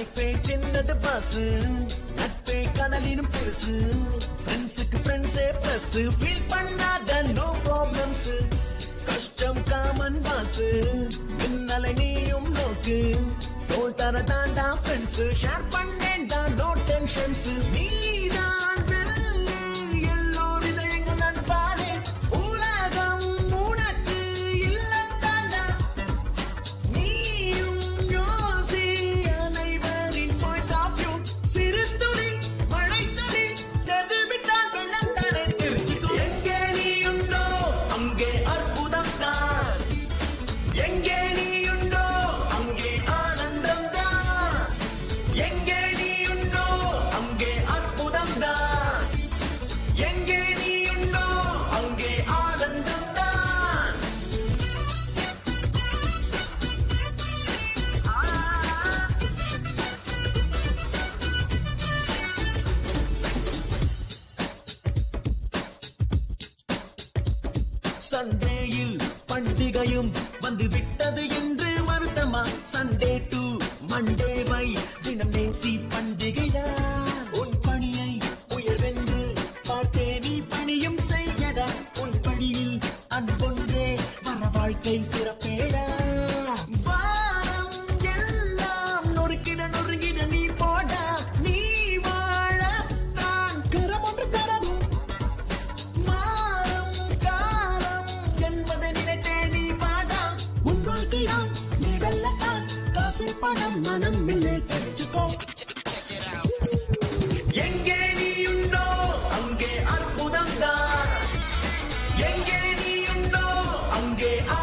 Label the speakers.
Speaker 1: லைஃபே சின்னது பாஸ் நட்பே கடலினும் பெருசு ஃப்ரெண்ட்ஸுக்கு ஃப்ரெண்ட்ஸே பிளஸ் ஃபீல் பண்ணாத நோ ப்ராப்ளம்ஸ் கஷ்டம் காமன் பாஸ் மின்னலை நீயும் நோக்கு தோல் தர தாண்டா ஃப்ரெண்ட்ஸ் ஷேர் பண்ணேன்டா நோ டென்ஷன்ஸ் நீதான் வெள்ளி எல்லோர் இதயங்கள் நண்பானே உலகம் உனக்கு இல்லம் தாண்டா நீயும் யோசி அனைவரின் point of view. சிறு துளி, மழைத்துளி, சேர்ந்து விட்டால் வெள்ளம் தானே தெரிஞ்சுக்கோ. எங்கே நீயுண்டோ, அங்கே அற்புதம் தான். எங்கே நீயுண்டோ, அங்கே ஆனந்தம் தான். எங்கே நீயுண்டோ, அங்கே அற்புதம் தான். எங்கே நீயுண்டோ, அங்கே ஆனந்தம் தான். சண்டேயில் பண்டிகையும் வந்து விட்டது என்று வருத்தமா சண்டே டு மண்டே வை தினம் நேசி பண்டிகைதான் உன் பணியை உயர்வென்று பார்த்தே நீ பணியும் செய்யடா உன் பணியில் அன்பொன்றே வர வாழ்க்கை சிறப்பேடா வாரம் எல்லாம் நொறுக்கிட நொறுங்கிட நீ போடா நீ வாழத்தான் கரம் ஒன்று தரவும் மாறும் காலம் என்பதை நினைத்தே நீ வாடா உன் வாழ்க்கையாம் நீ வெல்லத்தான் காசு பணம் மனம் இல்லை தெரிஞ்சுக்கோ எங்கே நீயுண்டோ அங்கே அற்புதம் தான் எங்கே நீயுண்டோ அங்கே